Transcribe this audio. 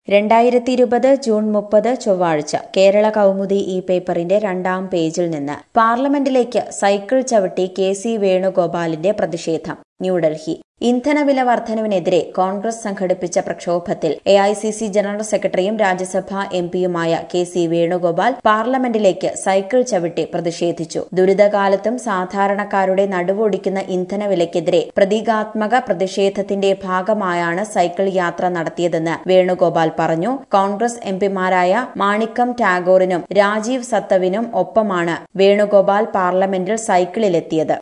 രണ്ടായിരത്തി ഇരുപത് ജൂൺ മുപ്പത് ചൊവ്വാഴ്ച കേരള കൗമുദി ഈ പേപ്പറിന്റെ രണ്ടാം പേജിൽ നിന്ന് പാർലമെന്റിലേക്ക് സൈക്കിൾ ചവിട്ടി കെ സി വേണുഗോപാലിന്റെ പ്രതിഷേധം ന്യൂഡൽഹി ഇന്ധനവില വർധനവിനെതിരെ കോൺഗ്രസ് സംഘടിപ്പിച്ച പ്രക്ഷോഭത്തിൽ A I C C general സെക്രട്ടറിയും രാജ്യസഭാ എം പിയുമായ കെ സി വേണുഗോപാൽ പാർലമെന്റിലേക്ക് സൈക്കിൾ ചവിട്ടി പ്രതിഷേധിച്ചു ദുരിതകാലത്തും സാധാരണക്കാരുടെ നടുവൊടിക്കുന്ന ഇന്ധനവിലയ്ക്കെതിരെ പ്രതീകാത്മക പ്രതിഷേധത്തിന്റെ ഭാഗമായാണ് സൈക്കിൾ യാത്ര നടത്തിയതെന്ന് വേണുഗോപാൽ പറഞ്ഞു കോൺഗ്രസ് എംപിമാരായ മാണിക്കം ടാഗോറിനും രാജീവ് സത്തവിനും ഒപ്പമാണ് വേണുഗോപാൽ പാർലമെന്റിൽ സൈക്കിളിലെത്തിയത്